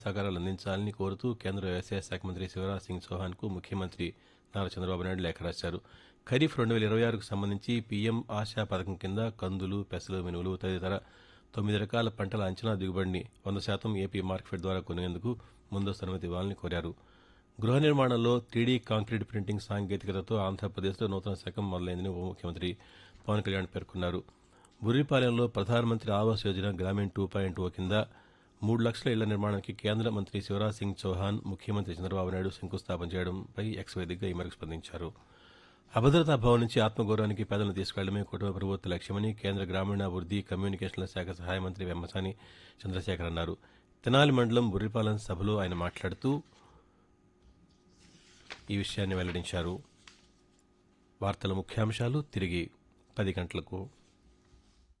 సహకారాలు అందించాలని కోరుతూ కేంద్ర వ్యవసాయ శాఖ మంత్రి శివరాజ్ సింగ్ చౌహాన్కు ముఖ్యమంత్రి నారా చంద్రబాబు నాయుడు లేఖ రాశారు ఖరీఫ్ రెండు వేల ఇరవై ఆరుకు సంబంధించి పీఎం ఆశా పథకం కింద కందులు పెసలు మినువులు తదితర తొమ్మిది రకాల పంటల అంచనా దిగుబడిని వంద శాతం ఏపీ మార్కెట్ ద్వారా కొనేందుకు ముందస్తు అనుమతి ఇవ్వాలని కోరారు గృహ నిర్మాణంలో త్రీడీ కాంక్రీట్ ప్రింటింగ్ సాంకేతికతతో ఆంధ్రప్రదేశ్లో నూతన శకం మొదలైందని ఉప ముఖ్యమంత్రి పవన్ కళ్యాణ్ పేర్కొన్నారు బుర్రిపాలెంలో Pradhan Mantri Awas Yojana Gramin two point O కింద మూడు లక్షల ఇళ్ల నిర్మాణానికి కేంద్ర మంత్రి శివరాజ్ సింగ్ చౌహాన్ ముఖ్యమంత్రి చంద్రబాబు నాయుడు శంకుస్థాపన చేయడంపై ఎక్స్ వేదికగా ఈ మేరకు స్పందించారు అభద్రతా భావం నుంచి ఆత్మగౌరవానికి పేదలను తీసుకెళ్లడమే కుటుంబ ప్రభుత్వ లక్ష్యమని కేంద్ర గ్రామీణాభివృద్ది కమ్యూనికేషన్ల శాఖ సహాయ మంత్రి వెమ్మసాని చంద్రశేఖర్ అన్నారు తెనాలి మండలం బుర్రిపాలెం సభలో ఆయన మాట్లాడుతూ ఈ విషయాన్ని వెల్లడించారు వార్తల ముఖ్యాంశాలు తిరిగి పది గంటలకు